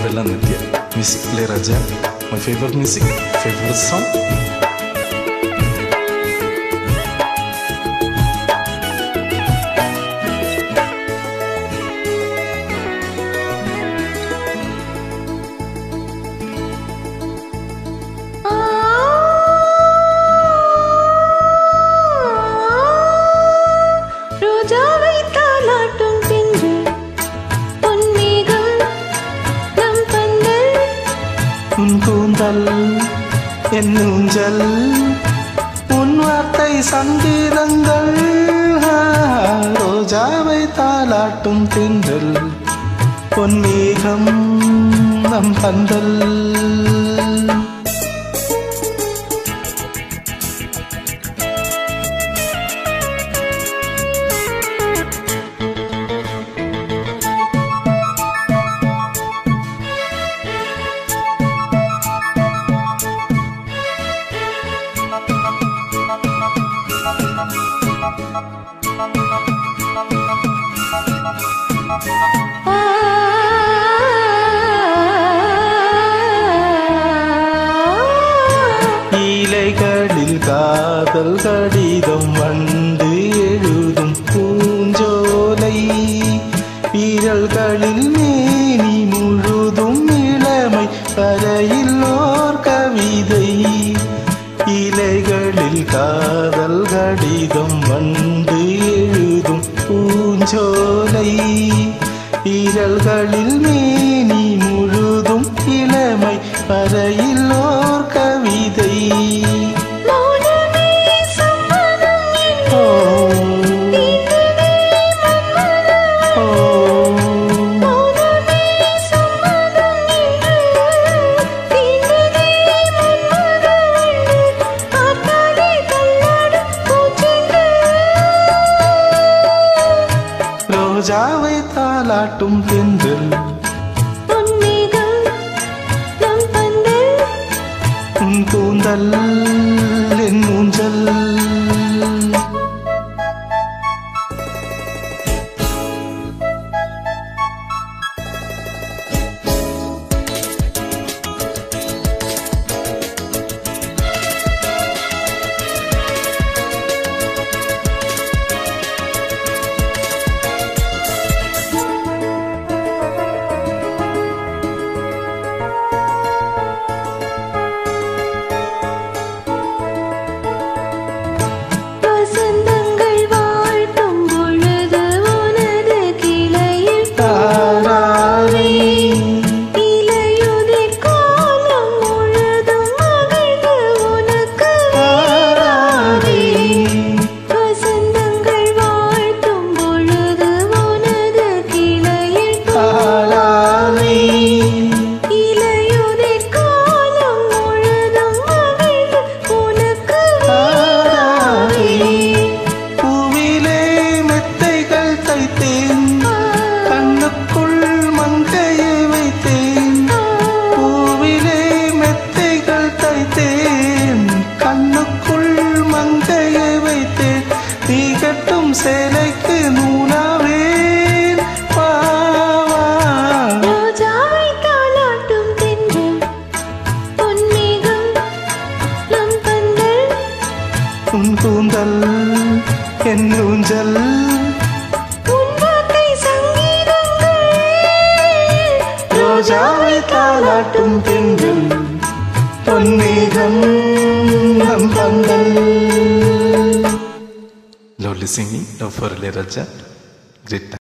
Bella Nadia. Music Play Raja. My favorite music, favorite song. ரோஜாவை தாலாட்டும் பின்று பொன்மேகம் நம் பந்தல் உன் கூந்தல் என் ஊஞ்சல் உன் வார்த்தை சங்கீதங்கள் ஆ, ரோஜாவை தாளாட்டும் தின்றல் பொன்மேகம் நம் பந்தல் ஆ இலைகளில் காதல் கடிதம் வந்து எழுதும் பூஞ்சோலை வீரல்களில் மேனி முழுதும் இளமை வரையில் ஓர் கவிதை இலைகளில் காதல் கடிதம் வந்து எழுதும் பூஞ்சோலை வீரல்களில் மேனி முழுதும் இளமை வரையில் ஓர் கவிதை மௌனமே சம்மதம் என்று ஓ, ஓ, மௌனமே சம்மதம் என்று தீண்டனே மன்மதன் காத்தாலே தள்ளாடும் பூச்செண்டு ரோஜாவை தாளாட்டும் தென்றல் பொன்மேகம் நம் பந்தல் உன் கூந்தல் என் ஊஞ்சல் வசந்தங்கள் வாழ்த்தும் பொழுது உனது கிளையில் தாராரே இலையுதிர் காலம் முழுதும் மகிழ்ந்து உனக்கு தாராரே வசந்தங்கள் வாழ்த்தும் பொழுது உனது கிளையில் தாராரே இலையுதிர் காலம் முழுதும் மகிழ்ந்து உனக்கு தாராரே பூவிலே மெத்தைகள் தைத்தேன் கண்ணுக்குள் மங்கையை வைத்தேன் பூவிலே மெத்தைகள் தைத்தேன் கண்ணுக்குள் மங்கையை வைத்தேன் நீ கட்டும் சேலைக்கு நூலாவேன் வா, வா. ரோஜாவை தாலாட்டும் தென்றல் பொன்மேகம் நம் பந்தல் உன் கூந்தல் என் ஊஞ்சல் உன் வார்த்தை சங்கீதங்கள் ரோஜாவை தாளாட்டும் தென்றல் பொன்மேகம் நம் பந்தல் Lovely singing, love for Raja. Great.